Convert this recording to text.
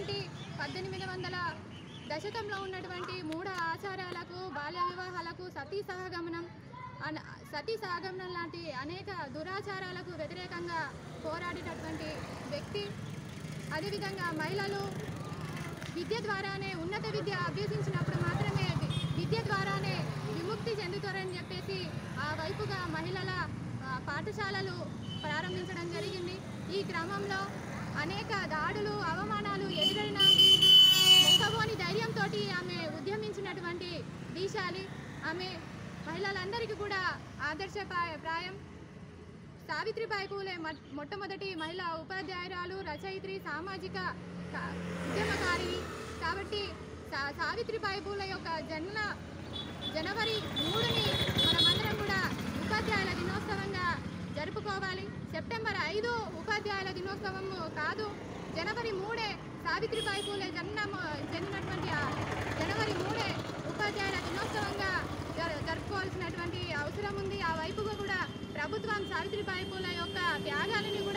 ఉన్నటువంటి పద్దెనిమిది వందల దశకంలో ఉన్నటువంటి మూఢ ఆచారాలకు బాల్య వివాహాలకు సతీ సహగమనం అన- సతీ సహగమనం లాంటి అనేక దురాచారాలకు వ్యతిరేకంగా పోరాడినటువంటి వ్యక్తి అదేవిధంగా మహిళలు విద్య ద్వారానే ఉన్నత విద్య అభ్యసించినప్పుడు మాత్రమే వి- విద్య ద్వారానే విముక్తి చెందుతారని చెప్పేసి ఆ వైపుగా మహిళల ఆ, పాఠశాలలు ప్రారంభించడం జరిగింది ఈ క్రమంలో అనేక దాడులు అవమానాలు ఎదురైన మొక్కబోని ధైర్యంతో ఆమె ఉద్యమించినటువంటి దీశాలి ఆమె మహిళలందరికీ కూడా ఆదర్శప్రాయ ప్రాయం సావిత్రిబాయి పూలే మొ- మొట్టమొదటి మహిళా ఉపాధ్యాయురాలు రచయిత్రి సామాజిక క- ఉద్యమకారిణి కాబట్టి సా- సావిత్రిబాయి పూల యొక్క జన్మ జనవరి మూడుని మనమందరం కూడా ఉపాధ్యాయుల దినోత్సవంగా జరుపుకోవాలి సెప్టెంబర్ ఐదు ఉపాధ్యాయుల దినోత్సవం కాదు జనవరి మూడే సావిత్రిబాయి పూలే జన్మ చెందినటువంటి ఆ జనవరి మూడే ఉపాధ్యాయుల దినోత్సవంగా జరు- జరుపుకోవాల్సినటువంటి అవసరం ఉంది ఆ వైపుగా కూడా ప్రభుత్వం సావిత్రిబాయి పూల యొక్క త్యాగాలని